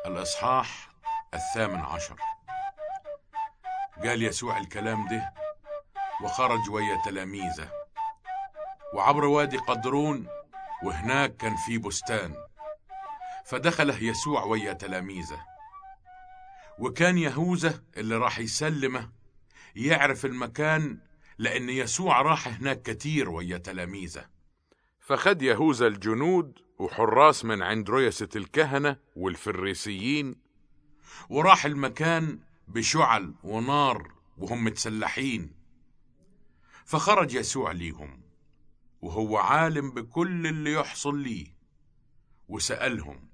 الإصحاح الثامن عشر قال يسوع الكلام ده وخرج ويا تلاميذه وعبر وادي قدرون وهناك كان في بستان فدخله يسوع ويا تلاميذه وكان يهوذا اللي راح يسلمه يعرف المكان لأن يسوع راح هناك كتير ويا تلاميذه فخد يهوذا الجنود وحراس من عند ريسة الكهنة والفريسيين وراح المكان بشعل ونار وهم متسلحين فخرج يسوع ليهم وهو عالم بكل اللي يحصل ليه وسألهم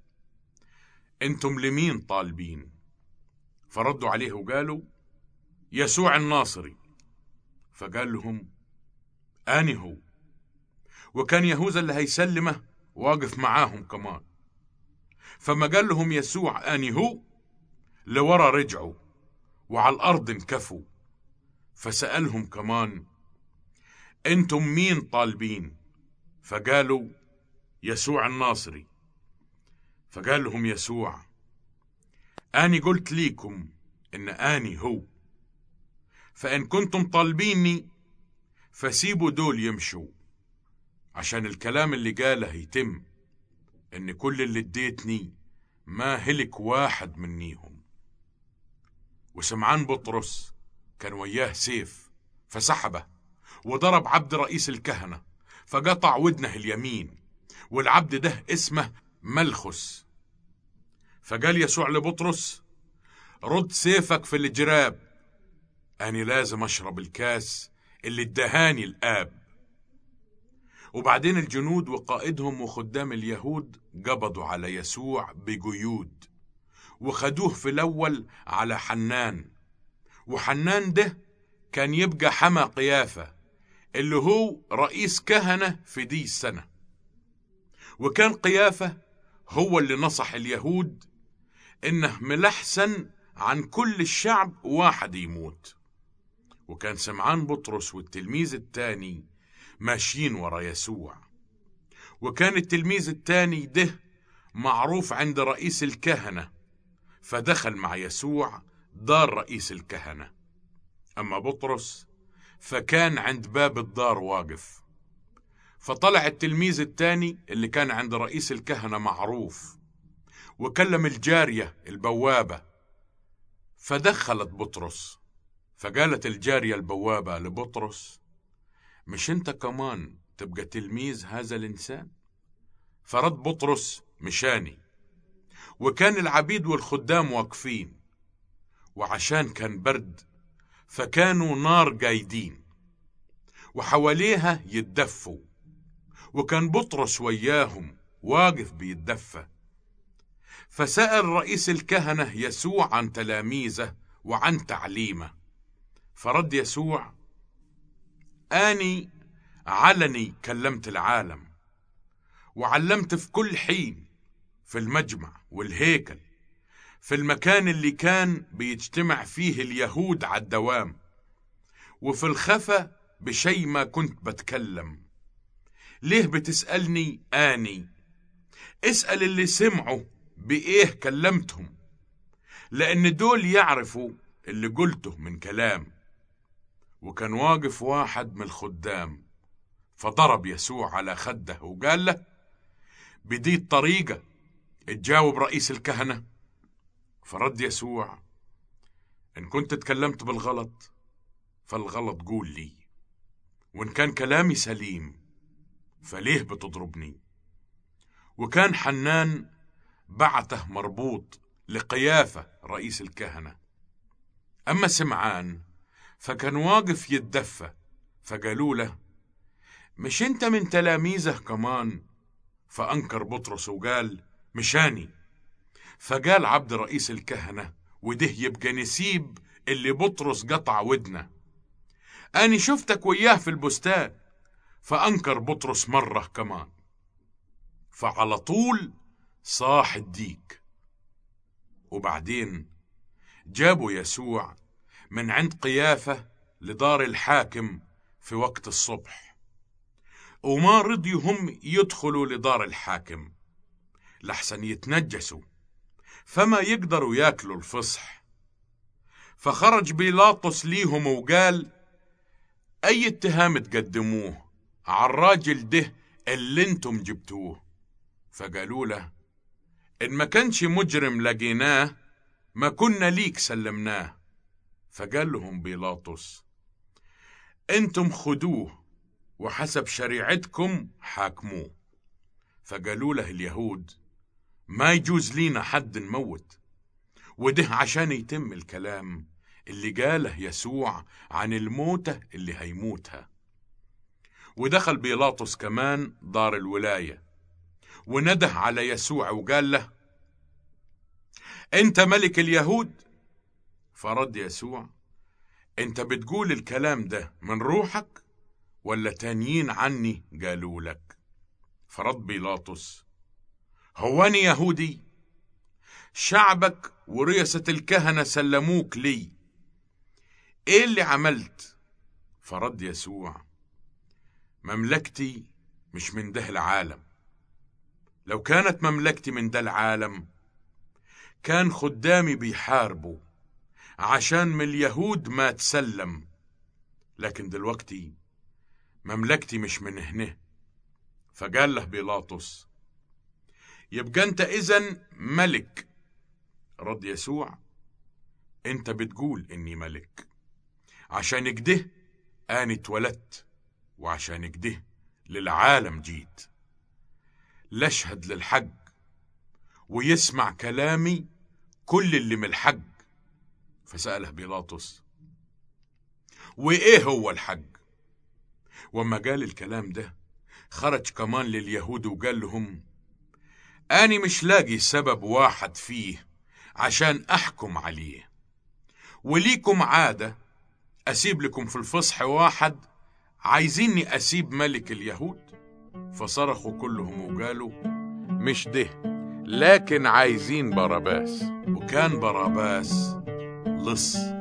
انتم لمين طالبين فردوا عليه وقالوا يسوع الناصري فقال لهم أني هو وكان يهوذا اللي هيسلمه واقف معاهم كمان فما قال لهم يسوع أني هو لورا رجعوا وعلى الأرض انكفوا فسألهم كمان أنتم مين طالبين فقالوا يسوع الناصري فقال لهم يسوع أني قلت ليكم إن أني هو فإن كنتم طالبيني فسيبوا دول يمشوا عشان الكلام اللي قاله يتم إن كل اللي اديتني ما هلك واحد منيهم وسمعان بطرس كان وياه سيف فسحبه وضرب عبد رئيس الكهنة فقطع ودنه اليمين والعبد ده اسمه ملخس فقال يسوع لبطرس رد سيفك في الجراب أنا لازم أشرب الكاس اللي ادهاني الآب وبعدين الجنود وقائدهم وخدام اليهود قبضوا على يسوع بجيود وخدوه في الأول على حنان وحنان ده كان يبقى حما قيافة اللي هو رئيس كهنة في دي السنة وكان قيافة هو اللي نصح اليهود إنه ملحسن عن كل الشعب واحد يموت وكان سمعان بطرس والتلميذ التاني ماشيين ورا يسوع وكان التلميذ التاني ده معروف عند رئيس الكهنة فدخل مع يسوع دار رئيس الكهنة أما بطرس فكان عند باب الدار واقف فطلع التلميذ التاني اللي كان عند رئيس الكهنة معروف وكلم الجارية البوابة فدخلت بطرس فقالت الجارية البوابة لبطرس مش انت كمان تبقى تلميذ هذا الانسان فرد بطرس مشاني وكان العبيد والخدام واقفين وعشان كان برد فكانوا نار قايدين وحواليها يتدفوا وكان بطرس وياهم واقف بيتدفى فسأل رئيس الكهنة يسوع عن تلاميذه وعن تعليمه فرد يسوع آني علني كلمت العالم وعلمت في كل حين في المجمع والهيكل في المكان اللي كان بيجتمع فيه اليهود على الدوام وفي الخفا بشي ما كنت بتكلم ليه بتسألني آني اسأل اللي سمعوا بإيه كلمتهم لأن دول يعرفوا اللي قلته من كلام وكان واقف واحد من الخدام فضرب يسوع على خده وقال له بدي الطريقة تجاوب رئيس الكهنة فرد يسوع إن كنت تكلمت بالغلط فالغلط قول لي وإن كان كلامي سليم فليه بتضربني وكان حنان بعته مربوط لقيافة رئيس الكهنة أما سمعان فكان واقف يتدفى فقالوا له مش انت من تلاميذه كمان فأنكر بطرس وقال مشاني فقال عبد رئيس الكهنة وده يبقى نسيب اللي بطرس قطع ودنه أني شفتك وياه في البستان فأنكر بطرس مرة كمان فعلى طول صاح الديك وبعدين جابوا يسوع من عند قيافة لدار الحاكم في وقت الصبح وما رضيوا هم يدخلوا لدار الحاكم لحسن يتنجسوا فما يقدروا ياكلوا الفصح فخرج بيلاطس ليهم وقال أي اتهام تقدموه عالراجل ده اللي انتم جبتوه فقالوا له إن ما كانش مجرم لقيناه ما كنا ليك سلمناه فقال لهم بيلاطس انتم خدوه وحسب شريعتكم حاكموه فقالوا له اليهود ما يجوز لينا حد نموت وده عشان يتم الكلام اللي قاله يسوع عن الموتة اللي هيموتها ودخل بيلاطس كمان دار الولاية ونده على يسوع وقال له انت ملك اليهود فرد يسوع انت بتقول الكلام ده من روحك ولا تانيين عني قالوا لك فرد بيلاطس هو أنا يهودي شعبك ورئاسة الكهنة سلموك لي ايه اللي عملت فرد يسوع مملكتي مش من ده العالم لو كانت مملكتي من ده العالم كان خدامي بيحاربوا عشان من اليهود ما تسلم لكن دلوقتي مملكتي مش من هنا فقال له بيلاطس يبقى انت اذا ملك رد يسوع انت بتقول اني ملك عشان كده اني اتولدت وعشان كده للعالم جيت لاشهد للحق ويسمع كلامي كل اللي من الحق فسأله بيلاطس وإيه هو الحق وما قال الكلام ده خرج كمان لليهود وقال لهم أني مش لاقي سبب واحد فيه عشان أحكم عليه وليكم عادة أسيب لكم في الفصح واحد عايزيني أسيب ملك اليهود فصرخوا كلهم وقالوا مش ده لكن عايزين باراباس وكان باراباس لص